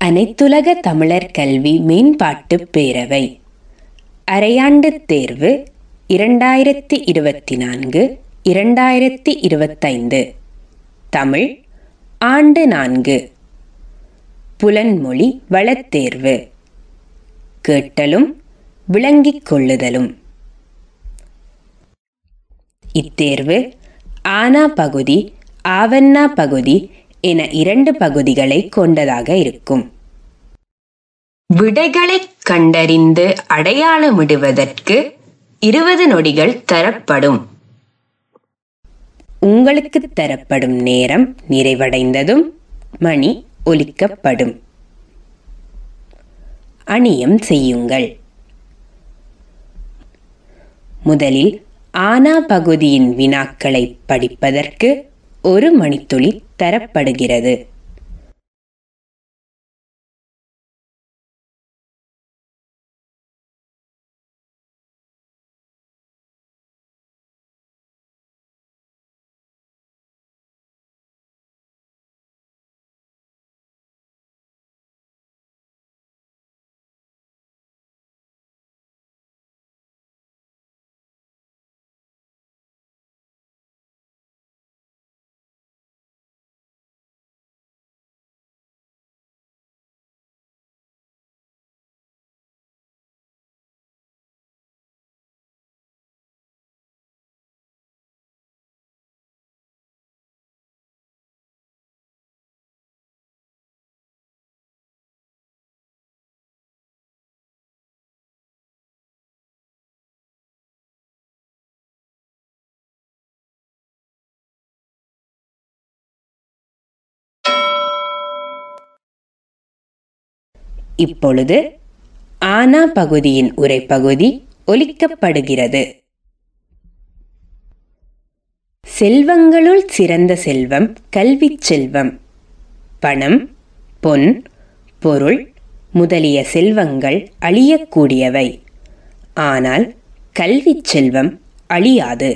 அனைத்துலக தமிழர் கல்வி மேம்பாட்டுப் பேரவை அரையாண்டுத் தேர்வு இரண்டாயிரத்தி இருபத்தி நான்கு இரண்டாயிரத்தி இருபத்தைந்து தமிழ் ஆண்டு நான்கு புலன்மொழி வளத்தேர்வு கேட்டலும் விளங்கிக் கொள்ளுதலும் இத்தேர்வு ஆனா பகுதி ஆவண்ணா பகுதி என இரண்டு பகுதிகளை கொண்டதாக இருக்கும் விடைகளைக் கண்டறிந்து அடையாளமிடுவதற்கு இருபது நொடிகள் தரப்படும் உங்களுக்கு தரப்படும் நேரம் நிறைவடைந்ததும் மணி ஒலிக்கப்படும் அணியம் செய்யுங்கள் முதலில் ஆனா பகுதியின் வினாக்களை படிப்பதற்கு ஒரு மணித்துளி தரப்படுகிறது இப்பொழுது ஆனா பகுதியின் உரைப்பகுதி ஒலிக்கப்படுகிறது செல்வங்களுள் சிறந்த செல்வம் கல்விச் செல்வம் பணம் பொன் பொருள் முதலிய செல்வங்கள் அழியக்கூடியவை ஆனால் கல்விச் செல்வம் அழியாது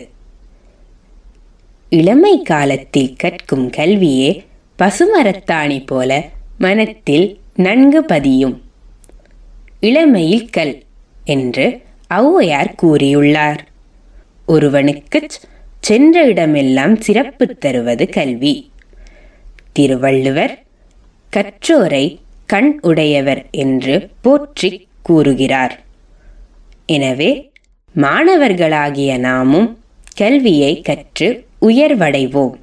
இளமை காலத்தில் கற்கும் கல்வியே பசுமரத்தாணி போல மனத்தில் நன்கு பதியும் இளமையில் கல் என்று ஔவையார் கூறியுள்ளார் ஒருவனுக்குச் சென்ற இடமெல்லாம் சிறப்பு தருவது கல்வி திருவள்ளுவர் கற்றோரை கண் உடையவர் என்று போற்றிக் கூறுகிறார் எனவே மாணவர்களாகிய நாமும் கல்வியை கற்று உயர்வடைவோம்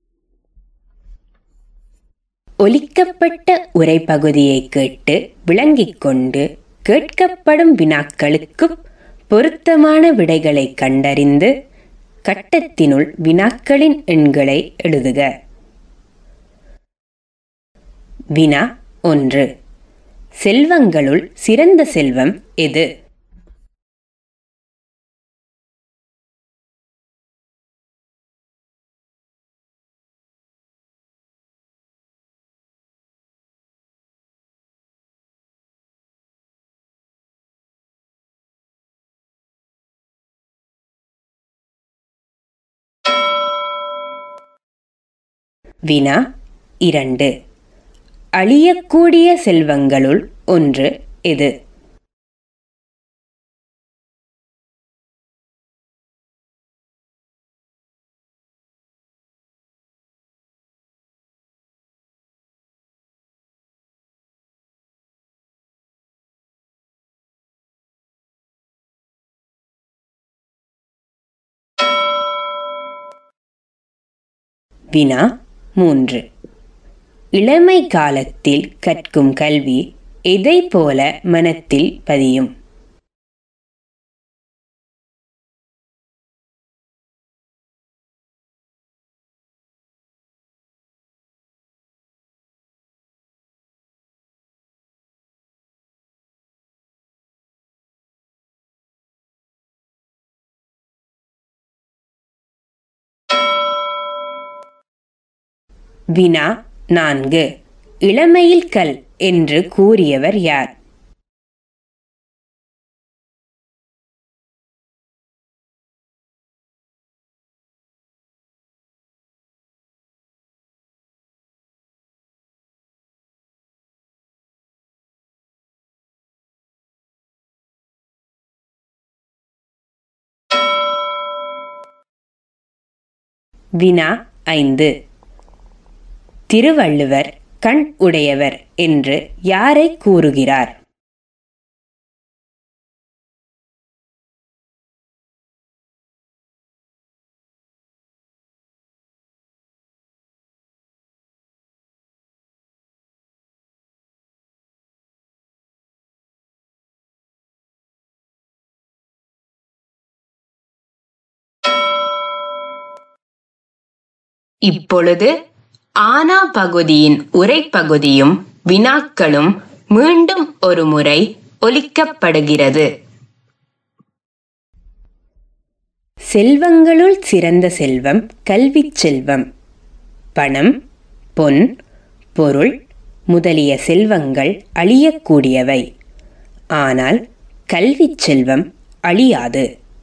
ஒலிக்கப்பட்ட உரைப்பகுதியை கேட்டு விளங்கிக் கொண்டு கேட்கப்படும் வினாக்களுக்கு பொருத்தமான விடைகளை கண்டறிந்து கட்டத்தினுள் வினாக்களின் எண்களை எழுதுக வினா ஒன்று செல்வங்களுள் சிறந்த செல்வம் எது வினா இரண்டு அழியக்கூடிய செல்வங்களுள் ஒன்று எது வினா மூன்று இளமை காலத்தில் கற்கும் கல்வி எதை போல மனத்தில் பதியும் வினா நான்கு இளமையில் கல் என்று கூறியவர் யார் வினா ஐந்து திருவள்ளுவர் கண் உடையவர் என்று யாரை கூறுகிறார் இப்பொழுது ஆனா பகுதியின் உரைப்பகுதியும் வினாக்களும் மீண்டும் ஒரு முறை ஒலிக்கப்படுகிறது செல்வங்களுள் சிறந்த செல்வம் கல்விச் செல்வம் பணம் பொன் பொருள் முதலிய செல்வங்கள் அழியக்கூடியவை ஆனால் கல்விச் செல்வம் அழியாது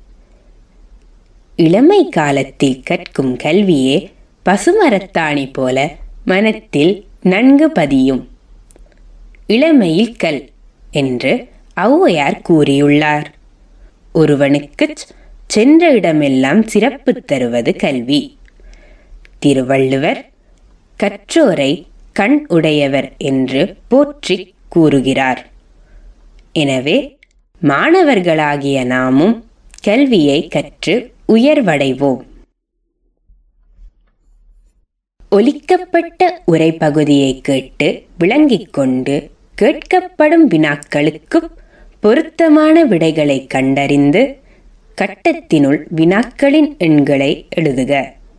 இளமை காலத்தில் கற்கும் கல்வியே பசுமரத்தாணி போல மனத்தில் நன்கு பதியும் இளமையில் கல் என்று ஔவையார் கூறியுள்ளார் ஒருவனுக்குச் சென்ற இடமெல்லாம் சிறப்பு தருவது கல்வி திருவள்ளுவர் கற்றோரை கண் உடையவர் என்று போற்றிக் கூறுகிறார் எனவே மாணவர்களாகிய நாமும் கல்வியை கற்று உயர்வடைவோம் ஒலிக்கப்பட்ட உரைப்பகுதியை கேட்டு விளங்கிக் கொண்டு கேட்கப்படும் வினாக்களுக்கு பொருத்தமான விடைகளை கண்டறிந்து கட்டத்தினுள் வினாக்களின் எண்களை எழுதுக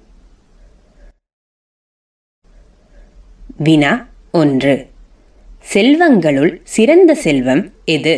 வினா ஒன்று செல்வங்களுள் சிறந்த செல்வம் எது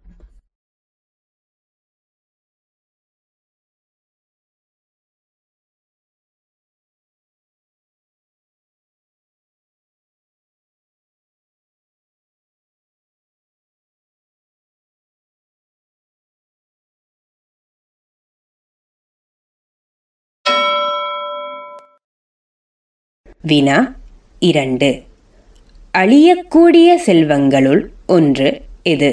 வினா இரண்டு அழியக்கூடிய செல்வங்களுள் ஒன்று எது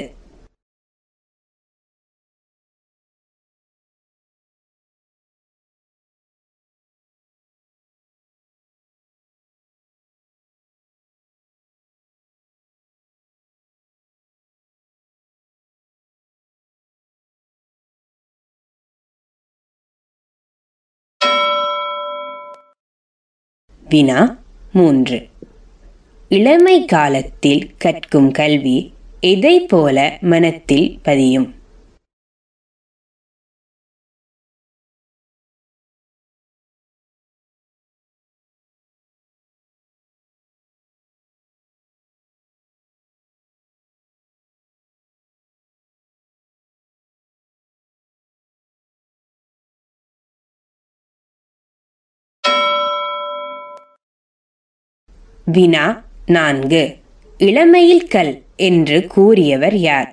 வினா மூன்று இளமை காலத்தில் கற்கும் கல்வி எதை போல மனத்தில் பதியும் வினா நான்கு இளமையில் கல் என்று கூறியவர் யார்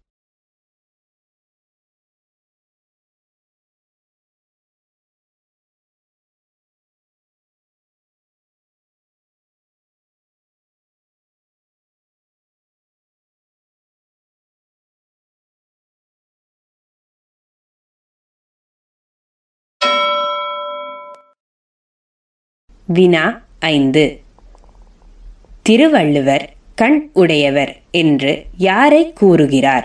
வினா ஐந்து திருவள்ளுவர் கண் உடையவர் என்று யாரை கூறுகிறார்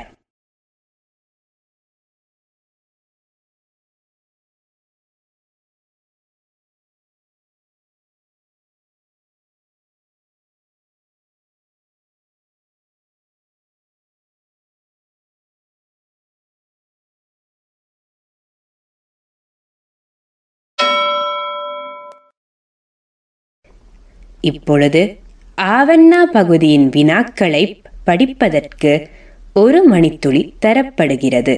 இப்பொழுது ஆவண்ணா பகுதியின் வினாக்களை படிப்பதற்கு ஒரு மணித்துளி தரப்படுகிறது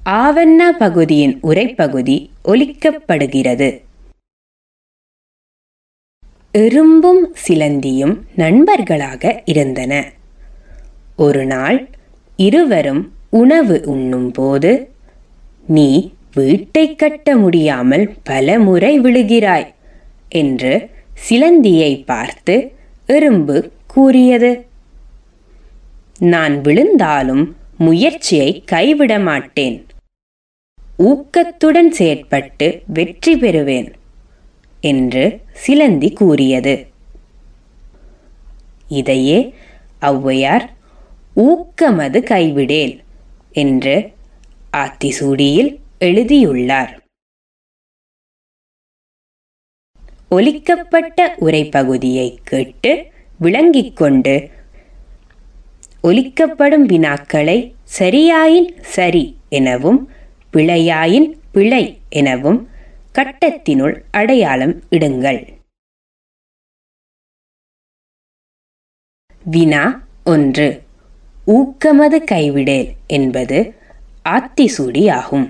ஆவண்ணா பகுதியின் உரைப்பகுதி ஒலிக்கப்படுகிறது எறும்பும் சிலந்தியும் நண்பர்களாக இருந்தன ஒரு நாள் இருவரும் உணவு உண்ணும்போது நீ வீட்டை கட்ட முடியாமல் பல முறை விழுகிறாய் என்று சிலந்தியை பார்த்து எறும்பு கூறியது நான் விழுந்தாலும் முயற்சியை கைவிட மாட்டேன் ஊக்கத்துடன் செயற்பட்டு வெற்றி பெறுவேன் என்று சிலந்தி கூறியது இதையே ஔவையார் ஊக்கமது கைவிடேல் என்று ஆத்திசூடியில் எழுதியுள்ளார் ஒலிக்கப்பட்ட உரைப்பகுதியை கேட்டு விளங்கிக் கொண்டு ஒலிக்கப்படும் வினாக்களை சரியாயின் சரி எனவும் பிழையாயின் பிழை எனவும் கட்டத்தினுள் அடையாளம் இடுங்கள் வினா ஒன்று ஊக்கமது கைவிடேல் என்பது ஆத்திசூடி ஆகும்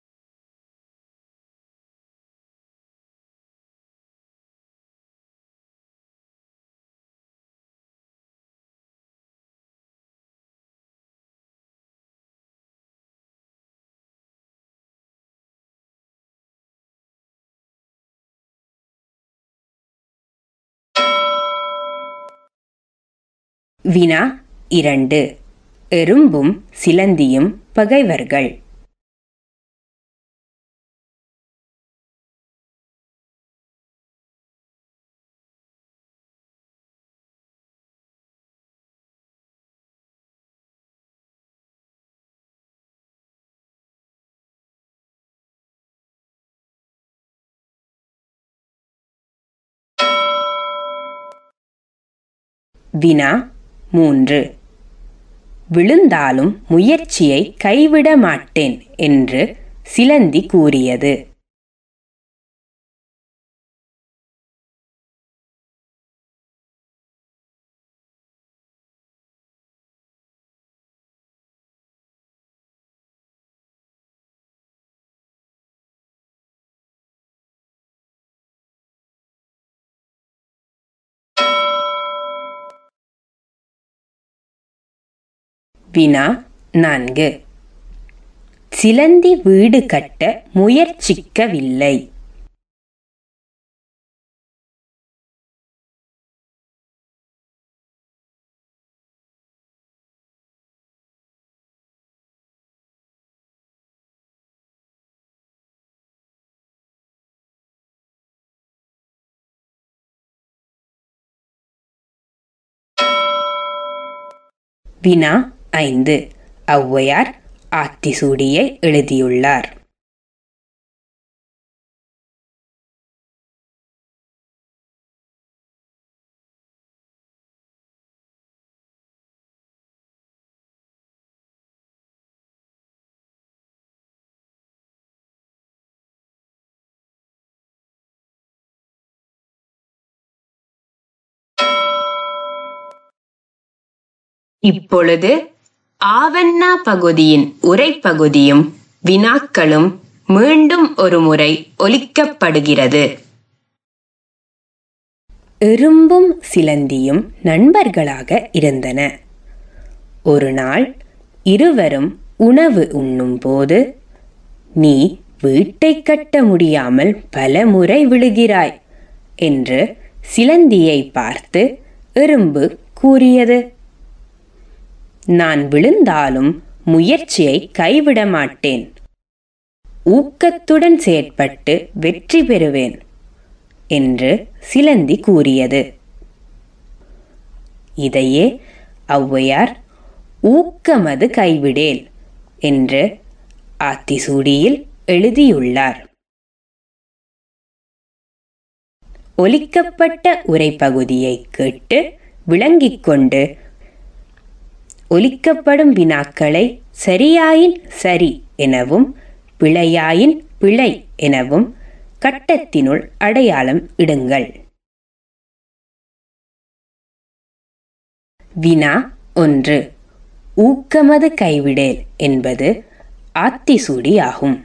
வினா இரண்டு எறும்பும் சிலந்தியும் பகைவர்கள் வினா மூன்று விழுந்தாலும் முயற்சியை கைவிட மாட்டேன் என்று சிலந்தி கூறியது வினா நான்கு சிலந்தி வீடு கட்ட முயற்சிக்கவில்லை வினா ஐந்து ஔவையார் ஆத்திசூடியை எழுதியுள்ளார் இப்பொழுது ஆவண்ணா பகுதியின் உரைப்பகுதியும் வினாக்களும் மீண்டும் ஒரு முறை ஒலிக்கப்படுகிறது எறும்பும் சிலந்தியும் நண்பர்களாக இருந்தன ஒரு நாள் இருவரும் உணவு உண்ணும்போது நீ வீட்டை கட்ட முடியாமல் பல முறை விழுகிறாய் என்று சிலந்தியை பார்த்து எறும்பு கூறியது நான் விழுந்தாலும் முயற்சியை கைவிட மாட்டேன் ஊக்கத்துடன் செயற்பட்டு வெற்றி பெறுவேன் என்று சிலந்தி கூறியது இதையே ஔவையார் ஊக்கமது கைவிடேல் என்று ஆத்திசூடியில் எழுதியுள்ளார் ஒலிக்கப்பட்ட உரைப்பகுதியை கேட்டு விளங்கிக் கொண்டு ஒலிக்கப்படும் வினாக்களை சரியாயின் சரி எனவும் பிழையாயின் பிழை எனவும் கட்டத்தினுள் அடையாளம் இடுங்கள் வினா ஒன்று ஊக்கமது கைவிடேல் என்பது ஆத்திசூடி ஆகும்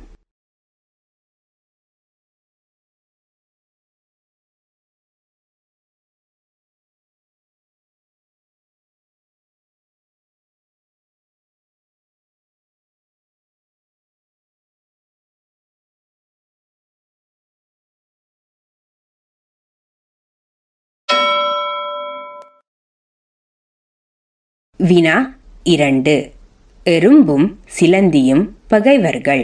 வினா இரண்டு எறும்பும் சிலந்தியும் பகைவர்கள்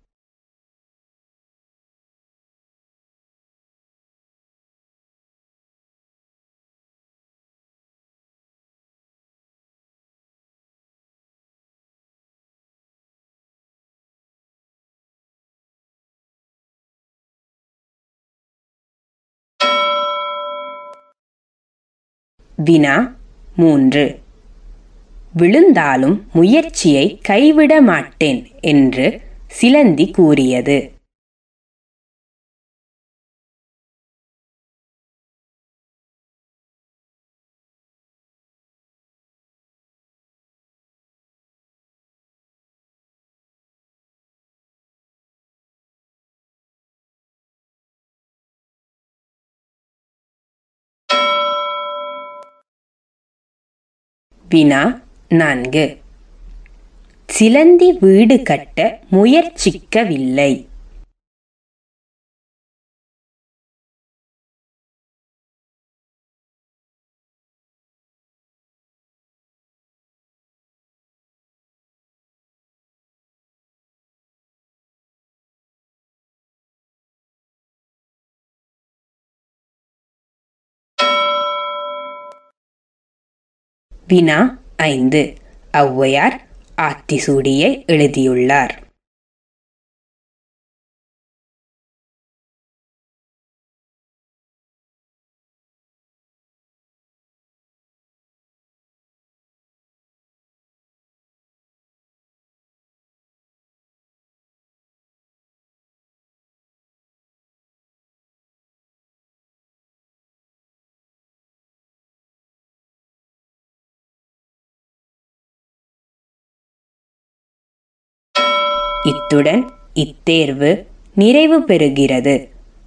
வினா மூன்று விழுந்தாலும் முயற்சியை கைவிட மாட்டேன் என்று சிலந்தி கூறியது வினா நான்கு சிலந்தி வீடு கட்ட முயற்சிக்கவில்லை வினா ஐந்து ஔவையார் ஆத்திசூடியை எழுதியுள்ளார் இத்துடன் இத்தேர்வு நிறைவு பெறுகிறது